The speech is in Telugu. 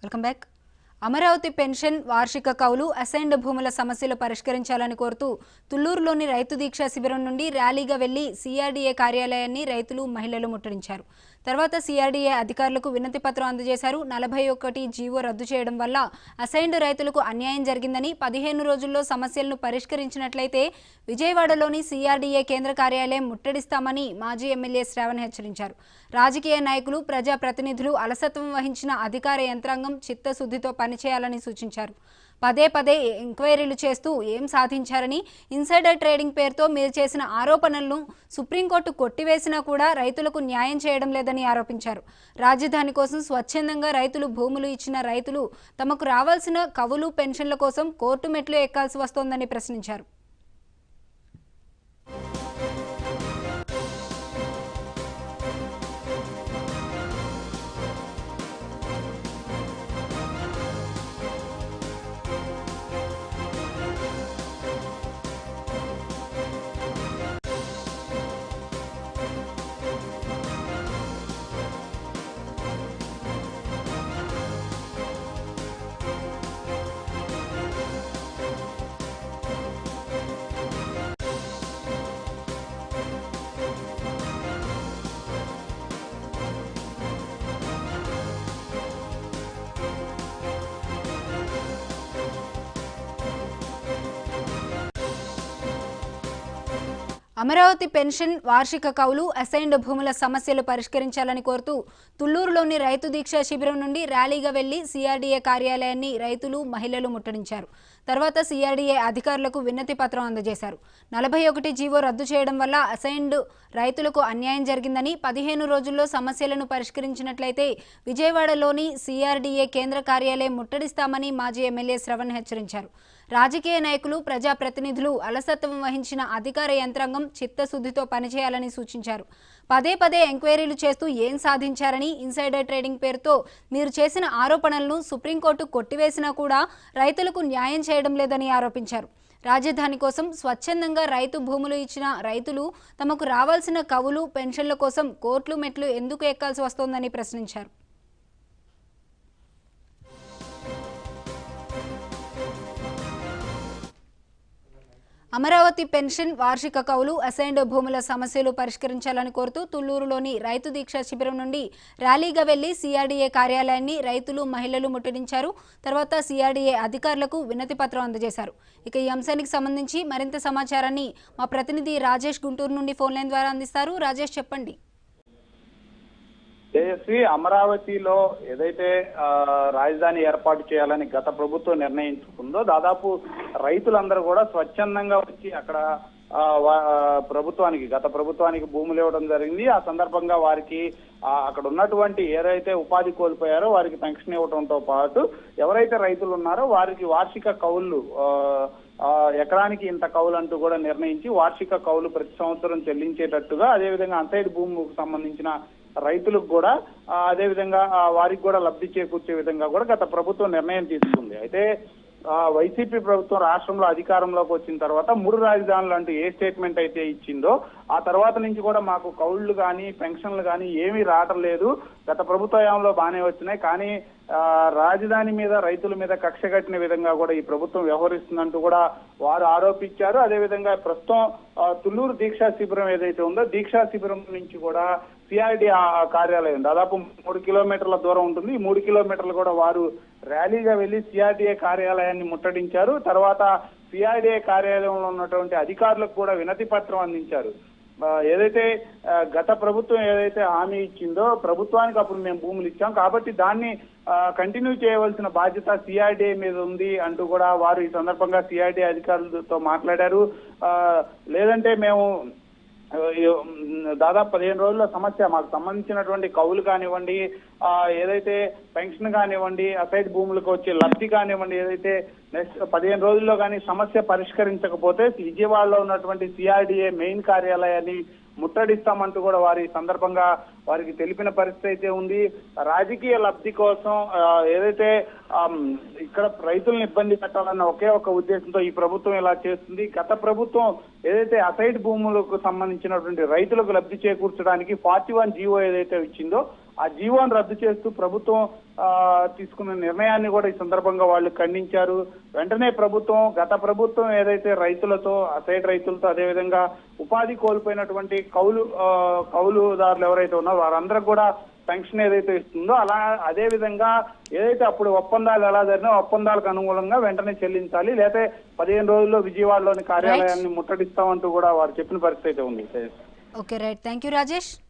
వెల్కమ్ బ్యాక్ అమరావతి పెన్షన్ వార్షిక కౌలు అసైన్డ్ భూముల సమస్యలు పరిష్కరించాలని కోరుతూ తుళ్లూరులోని రైతు దీక్షా శిబిరం నుండి ర్యాలీగా వెళ్లి సిఆర్డీఏ కార్యాలయాన్ని రైతులు మహిళలు ముట్టడించారు తర్వాత సిఆర్డీఏ అధికారులకు వినతి పత్రం అందజేశారు నలభై ఒకటి జీవో రద్దు చేయడం వల్ల అసైన్డ్ రైతులకు అన్యాయం జరిగిందని పదిహేను రోజుల్లో సమస్యలను పరిష్కరించినట్లయితే విజయవాడలోని సిఆర్డీఏ కేంద్ర కార్యాలయం ముట్టడిస్తామని మాజీ ఎమ్మెల్యే శ్రావణ్ హెచ్చరించారు రాజకీయ నాయకులు ప్రజాప్రతినిధులు అలసత్వం వహించిన అధికార యంత్రాంగం చిత్తశుద్ధితో పనిచేయాలని సూచించారు పదే పదే ఎంక్వైరీలు చేస్తూ ఏం సాధించారని ఇన్సైడర్ ట్రేడింగ్ పేరుతో మీరు చేసిన ఆరోపణలను సుప్రీంకోర్టు కొట్టివేసినా కూడా రైతులకు న్యాయం చేయడం లేదని ఆరోపించారు రాజధాని కోసం స్వచ్ఛందంగా రైతులు భూములు ఇచ్చిన రైతులు తమకు రావాల్సిన కవులు పెన్షన్ల కోసం కోర్టు మెట్లు ఎక్కాల్సి వస్తోందని ప్రశ్నించారు అమరావతి పెన్షన్ వార్షిక కౌలు అసైన్డ్ భూముల సమస్యలు పరిష్కరించాలని కోరుతూ తుళ్లూరులోని రైతు దీక్షా శిబిరం నుండి ర్యాలీగా వెళ్లి సిఆర్డీఏ కార్యాలయాన్ని రైతులు మహిళలు ముట్టడించారు తర్వాత సిఆర్డీఏ అధికారులకు విన్నతి పత్రం అందజేశారు నలభై ఒకటి జీవో రద్దు చేయడం వల్ల అసైన్డ్ రైతులకు అన్యాయం జరిగిందని పదిహేను రోజుల్లో సమస్యలను పరిష్కరించినట్లయితే విజయవాడలోని సిఆర్డీఏ కేంద్ర కార్యాలయం ముట్టడిస్తామని మాజీ ఎమ్మెల్యే శ్రవణ్ హెచ్చరించారు రాజకీయ నాయకులు ప్రజాప్రతినిధులు అలసత్వం వహించిన అధికార యంత్రాంగం చిత్తశుద్ధితో పనిచేయాలని సూచించారు పదే పదే ఎంక్వైరీలు చేస్తూ ఏం సాధించారని ఇన్సైడర్ ట్రేడింగ్ పేరుతో మీరు చేసిన ఆరోపణలను సుప్రీంకోర్టు కొట్టివేసినా కూడా రైతులకు న్యాయం చేయడం లేదని ఆరోపించారు రాజధాని కోసం స్వచ్ఛందంగా రైతు భూములు ఇచ్చిన రైతులు తమకు రావాల్సిన కవులు పెన్షన్ల కోసం కోర్టులు మెట్లు ఎందుకు ఎక్కాల్సి వస్తోందని ప్రశ్నించారు అమరావతి పెన్షన్ వార్షిక కౌలు అసైన్డ్ భూముల సమస్యలు పరిష్కరించాలని కోరుతూ తుళ్లూరులోని రైతు దీక్షా శిబిరం నుండి ర్యాలీగా వెళ్లి సిఆర్డీఏ కార్యాలయాన్ని రైతులు మహిళలు ముట్టడించారు తర్వాత సిఆర్డీఏ అధికారులకు వినతి పత్రం అందజేశారు ఇక ఈ అంశానికి సంబంధించి మరింత సమాచారాన్ని మా ప్రతినిధి రాజేష్ గుంటూరు నుండి ఫోన్ లైన్ ద్వారా అందిస్తారు రాజేష్ చెప్పండి తేజస్వి అమరావతిలో ఏదైతే ఆ, రాజధాని ఏర్పాటు చేయాలని గత ప్రభుత్వం నిర్ణయించుకుందో దాదాపు రైతులందరూ కూడా స్వచ్ఛందంగా వచ్చి అక్కడ ఆ, వా- ఆ, ప్రభుత్వానికి గత ప్రభుత్వానికి భూములు ఇవ్వడం జరిగింది ఆ సందర్భంగా వారికి ఆ, అక్కడ ఉన్నటువంటి ఏదైతే ఉపాధి కోల్పోయారో వారికి పెన్షన్ ఇవ్వడంతో పాటు ఎవరైతే రైతులు ఉన్నారో వారికి వార్షిక కౌళ్ళు ఆ, ఆ, ఎకరానికి ఇంత కౌలు అంటూ కూడా నిర్ణయించి వార్షిక కౌలు ప్రతి సంవత్సరం చెల్లించేటట్టుగా అదేవిధంగా అన్సైడ్ భూములకు సంబంధించిన రైతులకు కూడా ఆ, అదేవిధంగా ఆ, వారికి కూడా లబ్ధి చేకూర్చే విధంగా కూడా గత ప్రభుత్వం నిర్ణయం తీసుకుంది అయితే ఆ, వైసీపీ ప్రభుత్వం రాష్ట్రంలో అధికారంలోకి వచ్చిన తర్వాత మూడు రాజధానులు అంటూ ఏ స్టేట్మెంట్ అయితే ఇచ్చిందో ఆ తర్వాత నుంచి కూడా మాకు కౌళ్లు కానీ పెన్షన్లు కానీ ఏమీ రావటం లేదు గత ప్రభుత్వ హయాంలో బాగానే వచ్చినాయి కానీ ఆ, రాజధాని మీద రైతుల మీద కక్ష కట్టిన విధంగా కూడా ఈ ప్రభుత్వం వ్యవహరిస్తుందంటూ కూడా వారు ఆరోపించారు అదేవిధంగా ప్రస్తుతం ఆ, తుళ్ళూరు దీక్షా శిబిరం ఏదైతే ఉందో దీక్షా శిబిరం నుంచి కూడా సిఐడి కార్యాలయం దాదాపు మూడు కిలోమీటర్ల దూరం ఉంటుంది ఈ మూడు కిలోమీటర్లు కూడా వారు ర్యాలీగా వెళ్లి సిఆర్డీఏ కార్యాలయాన్ని ముట్టడించారు తర్వాత సిఆర్డీఏ కార్యాలయంలో ఉన్నటువంటి అధికారులకు కూడా వినతి పత్రం అందించారు ఆ, ఏదైతే ఆ, గత ప్రభుత్వం ఏదైతే హామీ ఇచ్చిందో ప్రభుత్వానికి అప్పుడు మేము భూములు ఇచ్చాం కాబట్టి దాన్ని కంటిన్యూ చేయవలసిన బాధ్యత సిఆర్డీఏ మీద ఉంది అంటూ కూడా వారు ఈ సందర్భంగా సిఆర్డీఏ అధికారులతో మాట్లాడారు ఆ, లేదంటే మేము ఆ, ఈ- దాదాపు పదిహేను రోజుల సమస్య మాకు సంబంధించినటువంటి కౌలు కానివ్వండి ఆ, ఏదైతే పెన్షన్ కానివ్వండి అసైడ్ భూములకు వచ్చే లబ్ధి కానివ్వండి ఏదైతే నెక్స్ట్ పదిహేను రోజుల్లో కానీ సమస్య పరిష్కరించకపోతే విజయవాడలో ఉన్నటువంటి సిఆర్డీఏ మెయిన్ కార్యాలయాన్ని ముట్టడిస్తామంటూ కూడా వారి సందర్భంగా వారికి తెలిపిన పరిస్థితి అయితే ఉంది రాజకీయ లబ్ధి కోసం ఆ, ఏదైతే ఆమ్, ఇక్కడ రైతులను ఇబ్బంది పెట్టాలన్న ఒకే ఒక ఉద్దేశంతో ఈ ప్రభుత్వం ఇలా చేస్తుంది గత ప్రభుత్వం ఏదైతే అసైడ్ భూములకు సంబంధించినటువంటి రైతులకు లబ్ధి చేకూర్చడానికి ఫార్టీ వన్ జీవో ఏదైతే ఇచ్చిందో ఆ జీవోను రద్దు చేస్తూ ప్రభుత్వం ఆ, తీసుకున్న నిర్ణయాన్ని కూడా ఈ సందర్భంగా వాళ్ళు ఖండించారు వెంటనే ప్రభుత్వం గత ప్రభుత్వం ఏదైతే రైతులతో అసైడ్ రైతులతో అదేవిధంగా ఉపాధి కోల్పోయినటువంటి కౌలు ఆ, కౌలుదారులు ఎవరైతే ఉన్నారో వారందరికి కూడా పెన్షన్ ఏదైతే ఇస్తుందో అలా అదే విధంగా ఏదైతే అప్పుడు ఒప్పందాలు ఎలా జరిగినా ఒప్పందాలకు అనుగుణంగా వెంటనే చెల్లించాలి లేకపోతే పదిహేను రోజుల్లో విజయవాడలోని కార్యాలయాన్ని ముట్టడిస్తామంటూ కూడా వారు చెప్పిన పరిస్థితి అయితే ఉంది okay right thank you Rajesh